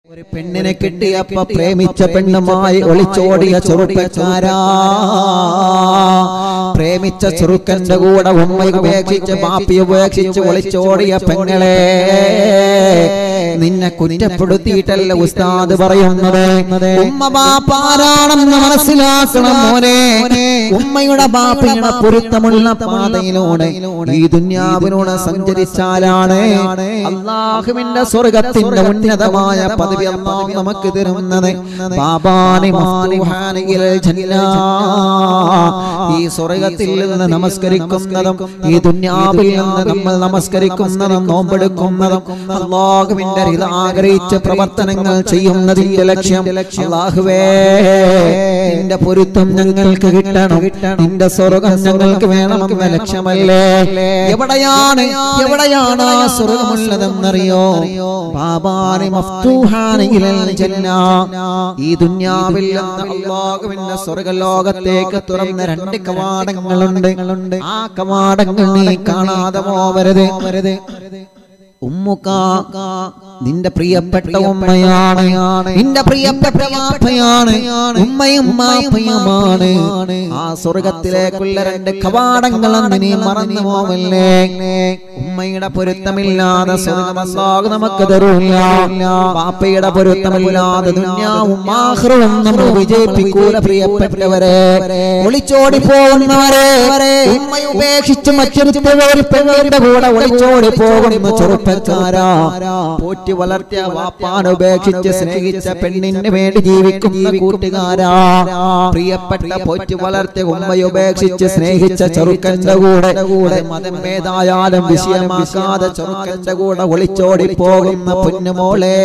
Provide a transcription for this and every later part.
ഒരു പെണ്ണിനെ കിട്ടിയപ്പോ പ്രേമിച്ച പെണ്ണുമായി ഒളിച്ചോടിയ ചെറുപ്പക്കാരാ പ്രേമിച്ച ചെറുക്കന്റെ കൂടെ ഉമ്മ ഉപേക്ഷിച്ച് ബാപ്പി ഉപേക്ഷിച്ച് ഒളിച്ചോടിയ പെങ്ങളെ നിന്നെ കുറ്റപ്പെടുത്തിയിട്ടല്ല ഉസ്താദ് പറയുന്നത് ഉമ്മ ബാപ്പാരാണെന്ന് മനസ്സിലാക്കണം മോനെ ഉമ്മയുടെ ബാപ്പയുടെ പൊരുത്തമുള്ള പാതയിലൂടെ ഈ ദുന്യാവിനോട് സഞ്ചരിച്ചാലാണ് അള്ളാഹുവിന്റെ സ്വർഗത്തിന്റെ ഉന്നതമായ പദവി അള്ളാഹു നമുക്ക് തരുന്നത് ബാബാനി മഫ്തൂഹാനിൽ ജന്ന ഈ സ്വർഗത്തിൽ നിന്ന് നമസ്കരിക്കുന്നതും ഈ ദുന്യാവിൽ നിന്ന് നമ്മൾ നമസ്കരിക്കുന്നതും നോമ്പെടുക്കുന്നതും അള്ളാഹുവിന്റെ ഇത് ആഗ്രഹിച്ച പ്രവർത്തനങ്ങൾ ചെയ്യുന്നതിന്റെ ലക്ഷ്യം അള്ളാഹുവേ നിന്റെ പൊരുത്തം ഞങ്ങൾക്ക് കിട്ടണം നിന്റെ സ്വർഗം ഞങ്ങൾക്ക് വേണമെന്ന ലക്ഷ്യമല്ലേ എവിടെയാണ് എവിടെയാണ് ആ സ്വർഗമുള്ളതെന്നറിയോ ബാബാനി മഫ്തൂഹാനിൽ ജന്ന ഈ ദുന്യാവിൽ നിന്ന് അള്ളാഹുവിന്റെ സ്വർഗലോകത്തേക്ക് തുറന്ന രണ്ട് കവാടങ്ങളുണ്ട് ആ കവാടങ്ങൾ നീ കാണാതെ പോവരുത് ഉമ്മുക്ക നിന്റെ പ്രിയപ്പെട്ട ഉമ്മയാണ് നിന്റെ പ്രിയപ്പെട്ട മാപ്പയാണ് ഉമ്മയും മാപ്പയുമാണ് ആ സ്വർഗത്തിലേക്കുള്ള രണ്ട് കവാടങ്ങളെന്ന് നീ മറന്നു പോവല്ലേ ഉമ്മയുടെ പൊരുത്തമില്ലാതെ സ്വർഗമല്ലാതെ നമുക്ക് തരൂല്ല പാപ്പയുടെ പൊരുത്തമില്ലാതെ ദുന്യാവും ആഹ്റവും നമ്മൾ വിജയിപ്പിക്കൂല പ്രിയപ്പെട്ടവരെ ഒളിച്ചോടി പോകുന്നവരെ ഉമ്മ ഉപേക്ഷിച്ച് മറ്റൊരു പെണ്ണിന്റെ കൂടെ ഒളിച്ചോടി പോകുന്ന ചെറുപ്പക്കാരാ പോറ്റി വളർത്തിയ വാപ്പാൻ ഉപേക്ഷിച്ച് സ്നേഹിച്ച പെണ്ണിന് വേണ്ടി ജീവിക്കുന്ന കൂട്ടുകാരാ പ്രിയപ്പെട്ട പോറ്റി വളർത്തിയ ഉമ്മയെ ഉപേക്ഷിച്ച് സ്നേഹിച്ച ചെറുക്കന്റെ കൂടെ കൂടെ മതം ഏതായാലും വിഷയമാക്കാതെ ചെറുക്കന്റെ കൂടെ ഒളിച്ചോടി പോകുന്ന പൊന്നുമോളെ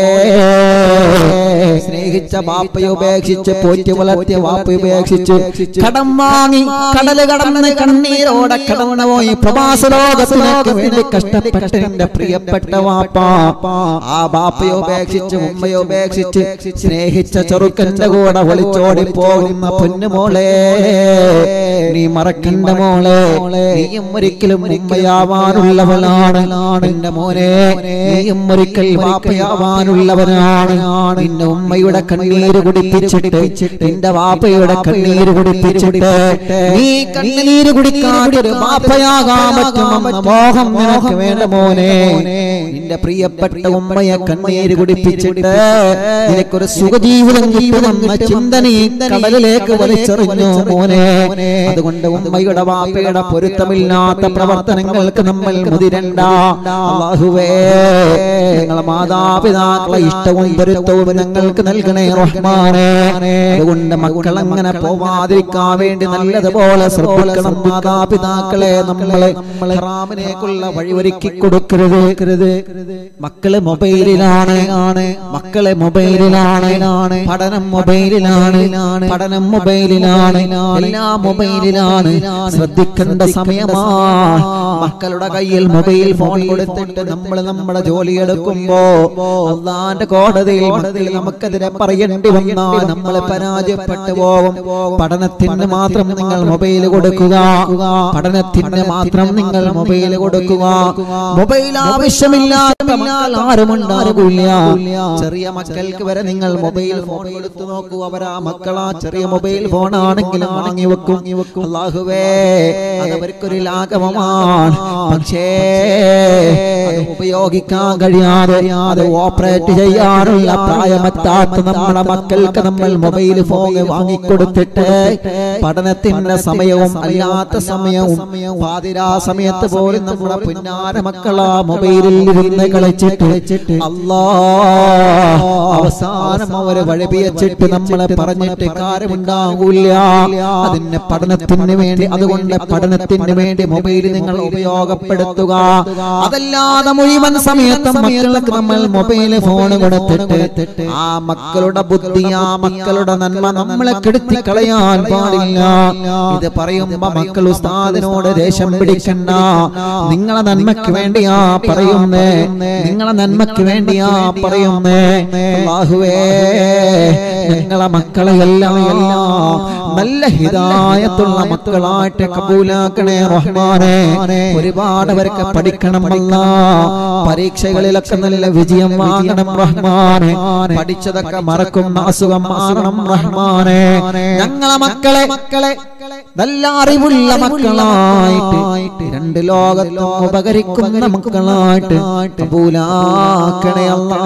സ്നേഹിച്ച വാപ്പയെ ഉപേക്ഷിച്ച് പോറ്റി വളർത്തിയ വാപ്പയെ ഉപേക്ഷിച്ച് കടം വാങ്ങി കടല് കടന്ന് കണ്ണീരോടെ കടന്നു പോയി പ്രവാസ ലോകത്തിലേക്ക് വേണ്ടി കഷ്ടപ്പെട്ട എന്റെ പ്രിയപ്പെട്ട വാപ്പ ആ ബാപ്പയെ ഉപേക്ഷിച്ച് ഉമ്മയെ ഉപേക്ഷിച്ച് സ്നേഹിച്ച ചെറുക്കന്റെ കൂടെ ഒളിച്ചോടി പോകുന്ന പൊന്നുമോളെ നീ മറക്കണ്ട മോളെ നീയും ഒരിക്കലും ഉമ്മയാവാനുള്ളവനാണ് എന്റെ മോനെ നീയും ഒരിക്കൽ വാപ്പയാവാനുള്ളവനാണ് നിന്റെ ഉമ്മയുടെ കണ്ണീര് കുടിപ്പിച്ചിട്ട് നിന്റെ വാപ്പയുടെ കണ്ണീര് കുടിപ്പിച്ചിട്ട് നീ കണ്ണീര് കുടിക്കാതൊരു വാപ്പയാകാൻ പറ്റുമെന്ന മോഹം നിനക്ക് വേണ്ട മോനെ നിന്റെ പ്രിയപ്പെട്ട ഉമ്മയെ കണ്ണീര് കുടിപ്പിച്ചിട്ട് നിനക്കൊരു സുഖജീവിതം കിട്ടുമെന്ന ചിന്തന ഈ കടലിലേക്ക് വലിച്ചെറിഞ്ഞു മോനെ അതുകൊണ്ട് ഉമ്മയുടെ വാപ്പയുടെ പൊരുത്തമില്ലാത്ത പ്രവർത്തനങ്ങൾക്ക് നമ്മൾ മുതിരണ്ട അല്ലാഹുവേ ഞങ്ങളെ മാതാപിതാക്കളെ ഇഷ്ടവും പൊരുത്തവും ഞങ്ങൾക്ക് നൽകണേ റഹ്മാനെ അതുകൊണ്ട് മക്കൾ അങ്ങനെ പോവാതിരിക്കാൻ വേണ്ടി നല്ലതുപോലെ ശ്രദ്ധിക്കണം മാതാപിതാക്കളെ നമ്മളെ ഹറാമിനേക്കുള്ള വഴിയൊരുക്കി കൊടുക്കരുത് മക്കള് മൊബൈലിലാണ് ആണ് മക്കളെ മൊബൈലിലാണ് ആണ് പഠനം മൊബൈലിലാണ് പഠനം മൊബൈലിലാണ് എല്ലാം മൊബൈലിലാണ് ശ്രദ്ധിക്കേണ്ട സമയമാണ് മക്കളുടെ കയ്യിൽ മൊബൈൽ ഫോൺ കൊടുത്തിട്ട് നമ്മൾ നമ്മുടെ ജോലി എടുക്കുമ്പോ അള്ളാന്റെ കോടതിയിൽ മക്കൾ നമുക്കെതിരെ പറയേണ്ടി വന്നാൽ നമ്മൾ പരാജയപ്പെട്ടു പോകും പഠനത്തിന് മാത്രം നിങ്ങൾ മൊബൈൽ കൊടുക്കുക പഠനത്തിന് മാത്രം നിങ്ങൾ മൊബൈൽ കൊടുക്കുക മൊബൈൽ ആവശ്യമില്ലാത്ത ആരും ഉണ്ടാകില്ല ചെറിയ മക്കൾക്ക് വരെ നിങ്ങൾ മൊബൈൽ ഫോൺ കൊടുത്തു നോക്കൂ അവർ ആ മക്കളാ ചെറിയ മൊബൈൽ ഫോൺ ആണെങ്കിലും വാങ്ങി വെക്കും അള്ളാഹുവേ അത് അവർക്കൊരു ലാഘവമാണ് പക്ഷേ അത് ഉപയോഗിക്കാൻ കഴിയാതെ അത് ഓപ്പറേറ്റ് ചെയ്യാനുള്ള പ്രായമെത്താത്ത നമ്മുടെ മക്കൾക്ക് നമ്മൾ മൊബൈൽ ഫോൺ വാങ്ങിക്കൊടുത്തിട്ട് പഠനത്തിന്റെ സമയവും അല്ലാത്ത സമയവും പാതിരാ സമയത്ത് പോലും നമ്മുടെ പുന്നാര മക്കളാ മൊബൈലിൽ ഇരുന്ന് കളിച്ചിട്ട് അല്ലാ അവസാനം അവരെ വഴിപിയച്ചിട്ട് നമ്മളെ പറഞ്ഞിട്ട് കാര്യമുണ്ടാകൂല അതിന് പഠനത്തിന് വേണ്ടി അതുകൊണ്ട് പഠനത്തിന് വേണ്ടി മൊബൈൽ നിങ്ങൾ ഉപയോഗപ്പെടുത്തുക അതല്ലാതെ മുഴുവൻ സമയത്തും മക്കൾക്ക് നമ്മൾ മൊബൈൽ ഫോൺ കൊടുത്തിട്ട് ആ മക്കളുടെ ബുദ്ധി ആ മക്കളുടെ നന്മ നമ്മളെ കെടുത്തി കളയാൻ പാടില്ല ഇത് പറയുമ്പോ മക്കൾ ഉസ്താദിനോട് ദേഷ്യം പിടിക്കണ്ട നിങ്ങളെ നന്മയ്ക്ക് വേണ്ടിയാ പറയുന്നേ നിങ്ങളെ നന്മയ്ക്ക് വേണ്ടിയാ പറയുന്നേ അല്ലാഹുവേ ഞങ്ങളെ മക്കളെ എല്ലാം നല്ല ഹിതായത്തുള്ള മക്കളായിട്ട് കബൂലാക്കണേ റഹ്മാനെ ഒരുപാട് അവർക്ക് പഠിക്കണം അല്ല പരീക്ഷകളിലൊക്കെ നല്ല വിജയം വാങ്ങണം റഹ്മാനെ പഠിച്ചതൊക്കെ മറക്കുന്ന അസുഖം മാറണം റഹ്മാനെ ഞങ്ങളെ മക്കളെ മക്കളെ നല്ല അറിവുള്ള മക്കളായിട്ട് രണ്ട് ലോകത്തും ഉപകരിക്കുന്ന മക്കളായിട്ട് കബൂലാക്കണേ അല്ലാ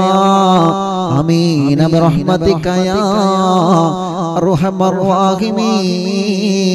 ആമീൻ ബിറഹ്മതിക യാ അർഹമർ റഹീമീൻ